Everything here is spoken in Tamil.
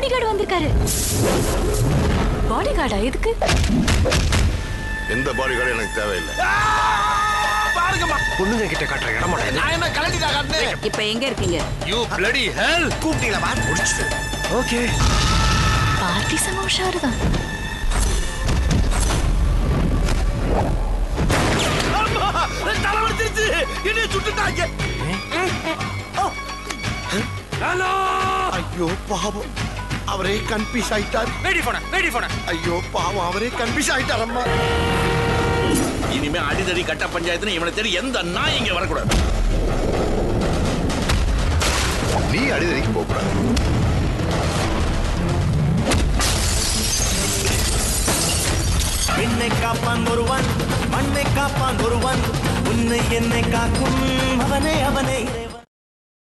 பாடி கார்டு வந்திருக்காரு பாடி கார்டா எதுக்கு எந்த பாடி கார்டு எனக்கு தேவையில்லை பாருங்கம்மா பொண்ணுங்க கிட்ட காட்டுற இடமாடா இது நான் என்ன கலட்டிட்டா காட்டுனேன் இப்ப எங்க இருக்கீங்க யூ பிளடி ஹெல் கூப்பிட்டீங்களா வா முடிச்சுட்டு ஓகே பார்த்தி செம உஷாருதான் தலை வலிச்சிருச்சு என்னைய சுட்டுட்டாங்க ஹலோ ஐயோ பாவம் அவரே கன்ஃபியூஸ் ஆயிட்டார் வேடி போன வேடி போன ஐயோ பாவம் அவரே கன்ஃபியூஸ் ஆயிட்டார் அம்மா இனிமே அடிதடி கட்ட பஞ்சாயத்துன்னு இவனை தெரியும் எந்த நாய் இங்க வரக்கூடாது நீ அடிதடிக்கு போகக்கூடாது விண்ணை காப்பான் ஒருவன் மண்ணை காப்பான் ஒருவன் உன்னை என்னை காக்கும் அவனே அவனே